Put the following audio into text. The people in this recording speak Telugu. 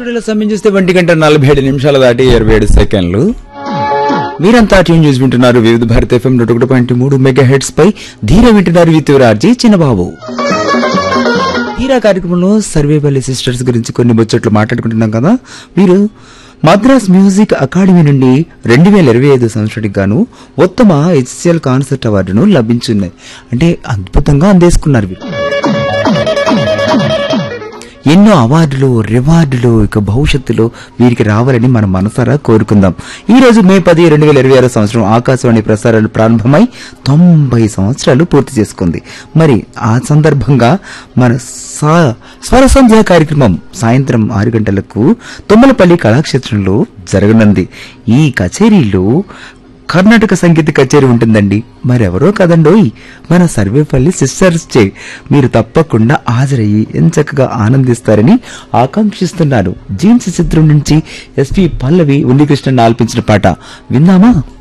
స్టూడియోలో సమయం చూస్తే ఒంటి గంట నలభై ఏడు నిమిషాలు దాటి ఇరవై ఏడు సెకండ్లు మీరంతా ట్యూన్ చేసి వింటున్నారు వివిధ భారత ఎఫ్ఎం నూట ఒకటి పాయింట్ మూడు మెగా హెడ్స్ పై ధీర వింటున్నారు విత్యురార్జీ చిన్నబాబు ధీరా కార్యక్రమంలో సర్వేపల్లి సిస్టర్స్ గురించి కొన్ని ముచ్చట్లు మాట్లాడుకుంటున్నాం కదా మీరు మద్రాస్ మ్యూజిక్ అకాడమీ నుండి రెండు వేల ఇరవై ఐదు సంవత్సరానికి గాను ఉత్తమ హెచ్సిఎల్ కాన్సర్ట్ అవార్డును లభించున్నాయి అంటే అద్భుతంగా అందేసుకున్నారు వీరు ఎన్నో అవార్డులు రివార్డులు ఇక భవిష్యత్తులో వీరికి రావాలని మనం మనసారా కోరుకుందాం ఈ రోజు మే పది రెండు వేల ఇరవై ఆరో సంవత్సరం ఆకాశవాణి ప్రసారాలు ప్రారంభమై తొంభై సంవత్సరాలు పూర్తి చేసుకుంది మరి ఆ సందర్భంగా మన సా- స్వర సంధ్య కార్యక్రమం సాయంత్రం ఆరు గంటలకు తుమ్మలపల్లి కళాక్షేత్రంలో జరగనుంది ఈ కచేరీలో కర్ణాటక సంగీత కచేరీ ఉంటుందండి మరెవరో కదండోయ్ మన సర్వేపల్లి సిస్టర్స్ చే మీరు తప్పకుండా హాజరయ్యి ఎంచక్కగా ఆనందిస్తారని ఆకాంక్షిస్తున్నాను జీన్స్ చిత్రం నుంచి ఎస్పి పల్లవి ఉండికృష్ణ ఆల్పించిన పాట విందామా